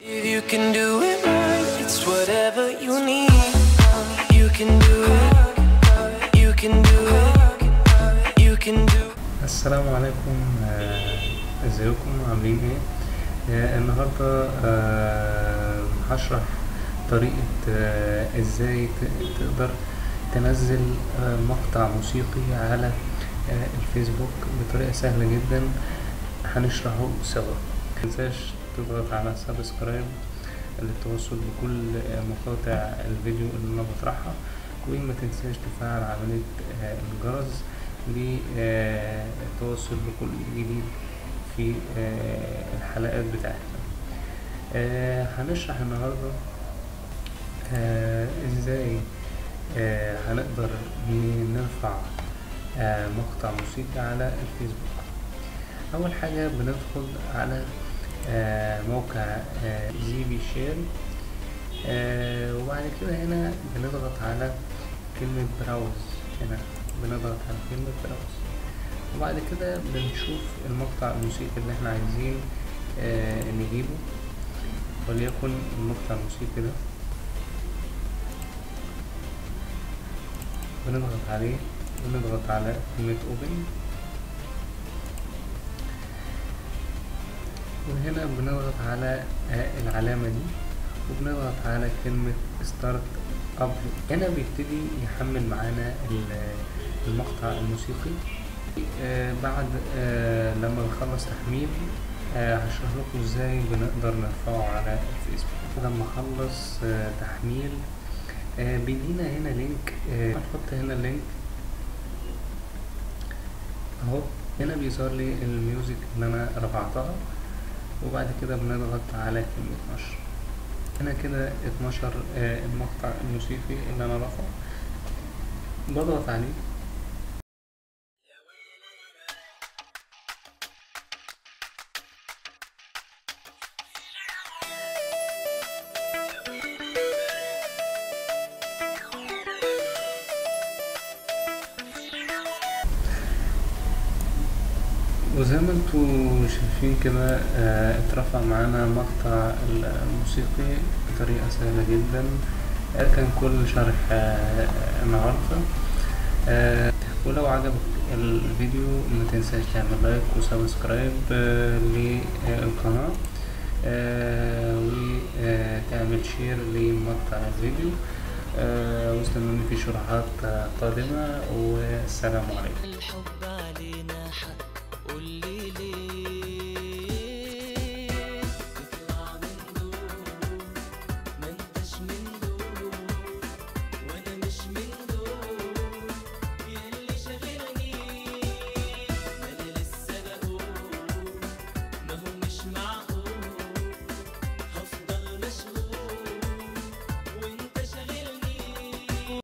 If you can do it right, it's whatever you need. You can do it. You can do it. You can do it. السلام عليكم آه، ازيكم عاملين ايه آه، النهارده آه، هشرح طريقة آه، ازاي ت- تقدر تنزل آه، مقطع موسيقي على آه، الفيسبوك بطريقة سهلة جدا هنشرحه سوا متنساش تضغط على سبسكرايب للتوصل بكل آه، مقاطع الفيديو اللي انا بطرحها وما تنساش تفعل عملية آه، الجرس للتواصل بكل جديد في آه، الحلقات بتاعتنا آه، هنشرح النهاردة آه، ازاي آه، هنقدر ن- نرفع آه، مقطع موسيقي على الفيسبوك اول حاجة بندخل على آه، موقع زي بي شير وبعد كده هنا بنضغط على كلمة براوز هنا بنضغط على كلمة براوز وبعد كده بنشوف المقطع الموسيقي اللي احنا عايزين آه نجيبه وليكن المقطع الموسيقي ده بنضغط عليه ونضغط على كلمة اوبن وهنا بنضغط على آه العلامة دي وبنضغط على كلمة ستارت ابلود هنا بيبتدي يحمل معانا ال- المقطع الموسيقي آه بعد آه لما نخلص تحميل آه هشرح لكم ازاي بنقدر نرفعه على الفيسبوك لما اخلص آه تحميل آه بيدينا هنا لينك آه هنحط هنا اللينك اهو هنا بيظهر لي الميوزك اللي انا رفعتها وبعد كده بنضغط على كلمة نشر هنا كده اتنشر آه المقطع الموسيقي اللي انا رافعه بضغط عليه وزي ما انتوا شايفين كده آه، اترفع معانا مقطع الموسيقي بطريقة سهلة جدا آه، كان كل شرح آه، النهاردة آه، ولو عجبك الفيديو ما تنساش تعمل لايك وسبسكرايب آه، للقناة آه، وتعمل شير لمقطع الفيديو آه، واستنوني في شروحات آه، قادمة والسلام عليكم الحب علينا حق